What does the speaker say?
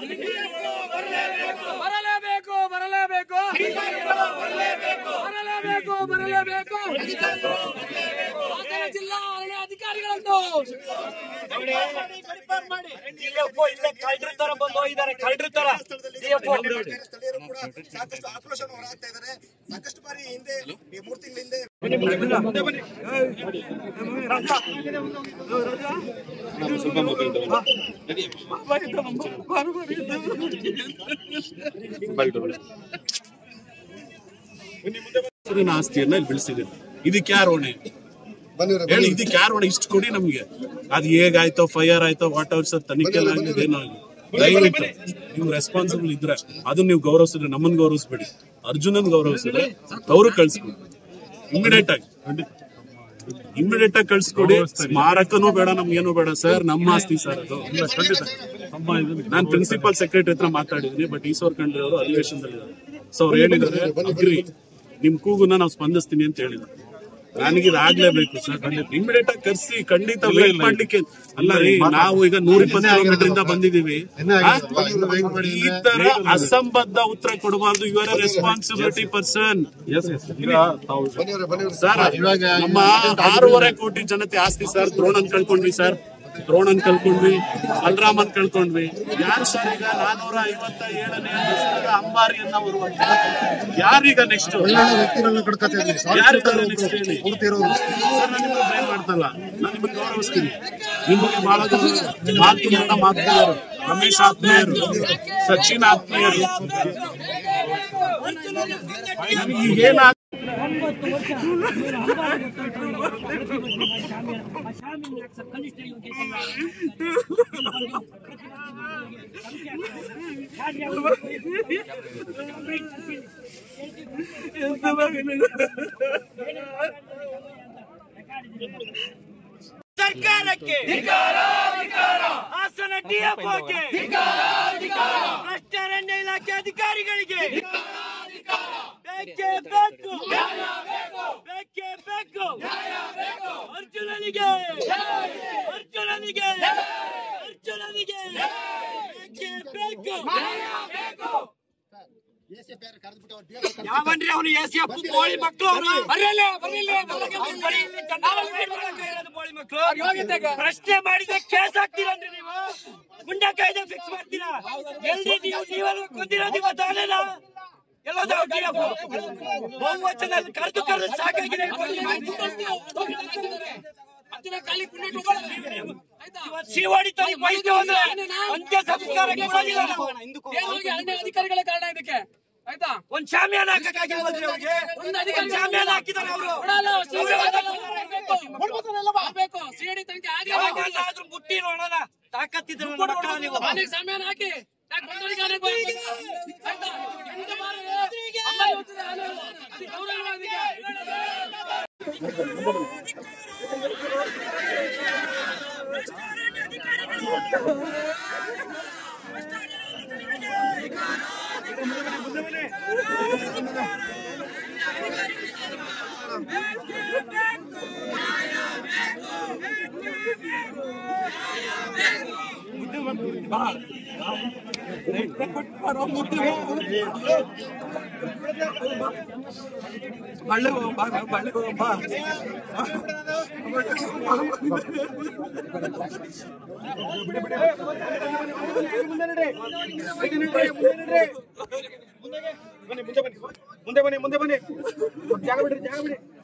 ಬರಲೇಬೇಕು ಬರಲೇಬೇಕು ಬರಲೇಬೇಕು ಬರಲೇಬೇಕು ಹಾಸನ ಜಿಲ್ಲಾ ಅರಣ್ಯ ಅಧಿಕಾರಿಗಳನ್ನು DFO ಇಲ್ಲೇ ಕಳ್ಳರ ತರ ಬಂದು ಹೋಗಿದ್ದಾರೆ ಕಳ್ಳರ ತರ DFO. ಸ್ಥಳೀಯರು ಕೂಡ ಸಾಕಷ್ಟು ಆಕ್ರೋಶವನ್ನು ಹೊರಹಾಕ್ತಾ ಇದ್ದಾರೆ ಸಾಕಷ್ಟು ಬಾರಿ ಹಿಂದೆ ಈ ಮೂರು ತಿಂಗಳ ಹಿಂದೆ ಹೆಸರಿನ ಆಸ್ತಿಯನ್ನ ಇಲ್ಲಿ ಬೆಳೆಸಿದ್ದೀನಿ ಇದಕ್ಕೆ ಯಾರು ಹೊಣೆ ಹೇಳಿ ಇದಕ್ಕೆ ಯಾರು ಹೊಣೆ ಇಷ್ಟು ಕೊಡಿ ನಮ್ಗೆ ಅದು ಹೇಗಾಯ್ತೋ ಫೈರ್ ಆಯ್ತೋ ವಾಟ್ ಅವರ್ ಸರ್ ತನಿಖೆ ಆಗಿದೆ ಏನೋ ಆಗ್ಲಿ. ದಯವಿಟ್ಟು ನೀವು ರೆಸ್ಪಾನ್ಸಿಬಲ್ ಇದ್ರೆ ಅದನ್ನ ನೀವು ಗೌರವಿಸಿದ್ರೆ ನಮ್ಮನ್ನ ಗೌರವಿಸ್ಬೇಡಿ ಅರ್ಜುನನ್ ಗೌರವಿಸಿದ್ರೆ ಅವರು ಕಳ್ಸ್ಕೊಡಿ ಇಮಿಡಿಯೇಟ್ ಆಗಿ ಇಮಿಡಿಯೇಟ್ ಆಗಿ ಕಳ್ಸ್ಕೊಡಿ ಸ್ಮಾರಕನೂ ಬೇಡ ನಮ್ಗೇನು ಬೇಡ ಸರ್ ನಮ್ಮ ಆಸ್ತಿ ಸರ್ ಅದು ನಾನು ಪ್ರಿನ್ಸಿಪಲ್ ಸೆಕ್ರೆಟರಿ ಹತ್ರ ಮಾತಾಡಿದ್ದೀನಿ ಬಟ್ ಈಶ್ವರ್ ಖಂಡ್ರೆ ಅವರು ಅಧಿವೇಶನದಲ್ಲಿದ್ದಾರೆ ಸೊ ಅವ್ರು ಹೇಳಿದ್ದಾರೆ ಅಗ್ರಿ ನಿಮ್ ಕೂಗುನ ನಾವು ಸ್ಪಂದಿಸ್ತೀನಿ ಅಂತ ಹೇಳಿದ್ರು ನನಗೆ ಇದಾಗ್ಲೇಬೇಕು ಸರ್ ಇಮಿಡಿಯೇಟ್ ಆಗಿ ಕರ್ಸಿ ಖಂಡಿತ ವೇಟ್ ಮಾಡ್ಲಿಕ್ಕೆ ಅಲ್ಲ ರೀ ನಾವು ಈಗ ನೂರ ಇಪ್ಪತ್ತು ಕಿಲೋಮೀಟರ್ ಇಂದ ಬಂದಿದೀವಿ ಆ? ಈ ತರ ಅಸಂಬದ್ಧ ಉತ್ತರ ಕೊಡಬಾರ್ದು you are responsibility person sir ನಮ್ಮ ಆರೂವರೆ ಕೋಟಿ ಜನತೆ ಆಸ್ತಿ ಸರ್ ದ್ರೋಣನ್ ಕಳ್ಕೊಂಡ್ವಿ ಸರ್ ದ್ರೋಣನ್ ಕಳ್ಕೊಂಡ್ವಿ ಬಲರಾಮನ್ ಕಳ್ಕೊಂಡ್ವಿ ಯಾರು ಸರ್ ಈಗ ನಾನೂರ ಐವತ್ತ ಏಳನೇ ದಸರಾದ ಅಂಬಾರಿಯನ್ನ ಬರುವಂತ ಯಾರೀಗ ನೆಕ್ಸ್ಟ್ ಯಾರಿದ್ದಾರೆ ನೆಕ್ಸ್ಟ್ ಹೇಳಿ ಸರ್ ನಾನು ನಿಮ್ಮನ್ನ ಬ್ಲೇಮ್ ಮಾಡ್ತಲ್ಲ ನಾನು ನಿಮ್ಮನ್ನ ಗೌರವಿಸ್ತೀನಿ ನಿಮಗೆ ಬಹಳ ಜನ ಮಾತು ನನ್ನ ಮಾತುಗಾರರು ರಮೇಶ್ ಆತ್ಮೀಯರು ಸಚಿನ್ ಆತ್ಮೀಯರು ನನಗೆ ಈಗೇನ ಸರ್ಕಾರಕ್ಕೆ ಹಾಸನ ಡಿಎಫ್ಒಗೆ ಭ್ರಷ್ಟಾರಣ್ಯ ಇಲಾಖೆ ಅಧಿಕಾರಿಗಳಿಗೆ ಬೇಕೇ ಬೇಕು ಬೇಕೇ ಬೇಕು ಅರ್ಜುನನಿಗೆ ಅರ್ಜುನನಿಗೆ ಅರ್ಜುನನಿಗೆ ಬೇಕೇ ಬೇಕು ಯಾವನ್ರಿ ಅವನು ಎಸ್ ಎಫ್ ಬೋಳಿ ಮಕ್ಕಳು ಅವನು ಬರಲಿಲ್ಲ ಬರಲಿಲ್ಲ ಬೋಳಿ ಮಕ್ಕಳು ಪ್ರಶ್ನೆ ಮಾಡಿದ್ರೆ ಕೇಸ್ ಹಾಕ್ತೀರನ್ರಿ ನೀವು ಗುಂಡಾ ಕಾಯ್ದೆ ಫಿಕ್ಸ್ ಮಾಡ್ತೀರಾ ಎಲ್ಲಿ ನೀವು ನೀವೆಲ್ಲ ಕೊಂದಿರೋದು ಇವತ್ತು ಆಗಲ್ಲ ಎಲ್ಲೋದ ಬಹುವಚನ ಕರೆದು ಕರೆದು ಸಾಕಾಗಿದೆ ಖಾಲಿ ಕುಂಡಿಟ್ಟು ಆಯ್ತಾ ಶಿವಾಡಿ ತನಿ ಬಯಸ್ತು ಅಂದ್ರೆ ಅಂತ್ಯ ಸಂಸ್ಕಾರ ಕೊಡೋದಿಲ್ಲ ನಾವು. ನೇರವಾಗಿ ಅರಣ್ಯ ಅಧಿಕಾರಿಗಳೇ ಕಾರಣ ಇದಕ್ಕೆ ಆಯ್ತಾ ಒಂದ್ ಶಾಮಿಯಾನ ಹಾಕಕ್ಕಾಗಿಲ್ವಲ್ರಿ ಅವ್ರಿಗೆ ಒಂದು ಅಧಿಕಾರಿ ಒಂದ್ ಶಾಮಿಯಾನ ಹಾಕಿದಾರೆ ಅವರು ಕೊಡಲ್ಲ, ಬೇಕು ಸಿಐಡಿ ತನಿಖೆ ಆಗ್ಲೇಬೇಕು ಯಾವಾಗಾದ್ರೂ ಮುಟ್ಟಿ ನೋಡೋಣ ತಾಕತ್ತಿದ್ರೆ ನನ್ನ ಮಕ್ಕಳ ನೀವು ಮನೆಗೆ ಸಾಮ್ಯಾನ ಹಾಕಿ ಯಾಕೆ ಬಂದವರಿಗೆ ಆನೆ ಬರ್ಬೇಕು? ಆಯ್ತಾ? ಎಂಟು ಬಾರಿ ಅಮ್ಮ ಇವತ್ತಿದೆ ಆನೆ. ಅದು ಗೌರವ ಅದಕ್ಕೆ. ಬನ್ನಿ ಮುಂದೆ ಬನ್ನಿ ಮುಂದೆ ಬನ್ನಿ ಮುಂದೆ ಬನ್ನಿ ಜಾಗ ಬಿಡ್ರಿ ಜಾಗ ಬಿಡಿ